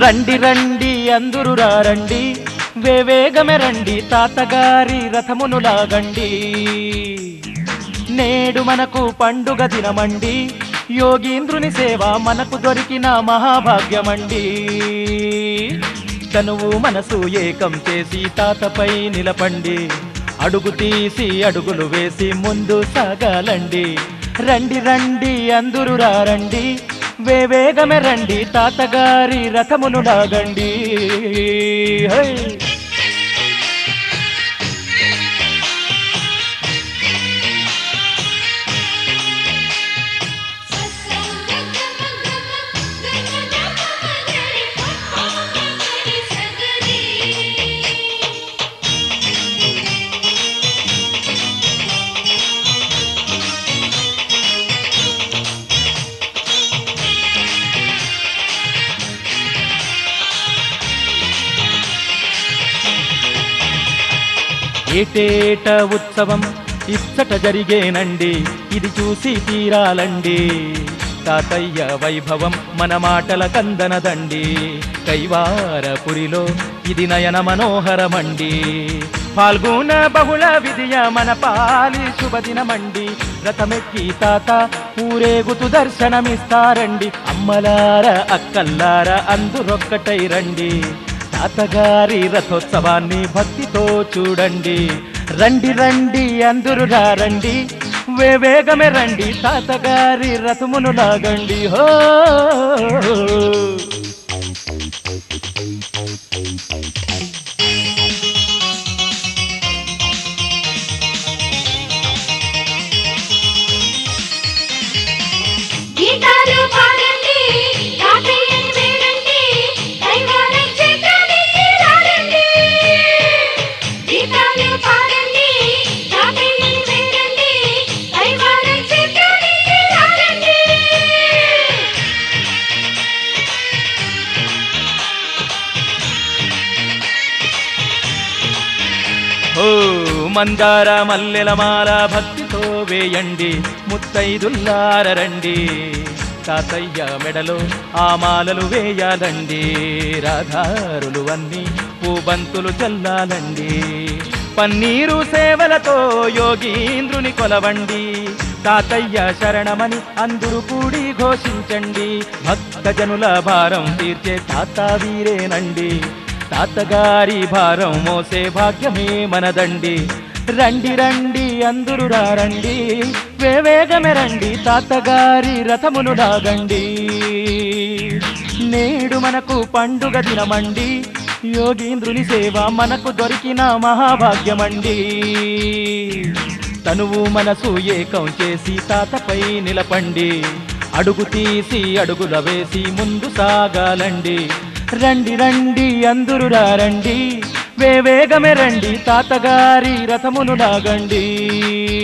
రండి రండి అందురు రండి వేవేగమే రండి తాతగారి రథమును లాగండి నేడు మనకు పండుగ దినమండి యోగీంద్రుని సేవ మనకు దొరికిన మహాభాగ్యమండి తనువు మనసు ఏకం చేసి తాతపై నిలపండి అడుగు తీసి అడుగులు వేసి ముందు సాగాలండి రండి రండి అందురు రండి వేవేగమే రండి తాతగారి రథమును లాగండి హై! ఏటేట ఉత్సవం ఇచ్చట జరిగేనండి ఇది చూసి తీరాలండి తాతయ్య వైభవం మన మాటల కందనదండి కైవారపురిలో ఇది నయన మనోహరమండి పాల్గొన బహుళ విధియ మన పాలి శుభదినమండి రథమెక్కి తాత ఊరేగుతూ దర్శనమిస్తారండి అమ్మలార అక్కల్లార అందురొక్కటై రండి తాతగారి రథోత్సవాన్ని భక్తితో చూడండి రండి రండి అందురు రండి వేవేగమే రండి తాతగారి రథమును లాగండి హో గీతాలు పాడండి తాతయ్యని వేడండి దైవాలయం చేద్దానికి రారండి గీతాలు పాడండి తాతయ్యని వేడండి దైవాలయం చేద్దానికి రారండి ఓ మందార మల్లెల మాల భక్తితో వేయండి ముత్తైదుల్లార రండి తాతయ్య మెడలో ఆ మాలలు వేయాలండి రాధారులు అన్ని పూబంతులు చల్లాలండి పన్నీరు సేవలతో యోగీంద్రుని కొలవండి తాతయ్య శరణమని అందరూ కూడి ఘోషించండి భక్తజనుల భారం తీర్చే తాత వీరేనండి తాతగారి భారం మోసే భాగ్యమే మనదండి రండి రండి అందురు రండి వేవేగమే రండి తాతగారి రథమును లాగండి నేడు మనకు పండుగ దినమండి యోగీంద్రుని సేవ మనకు దొరికిన మహాభాగ్యమండి తనువు మనసు ఏకం చేసి తాతపై నిలపండి అడుగు తీసి అడుగుల వేసి ముందు సాగాలండి రండి రండి అందురు రండి వేవేగమే రండి తాతగారి రథమును లాగండి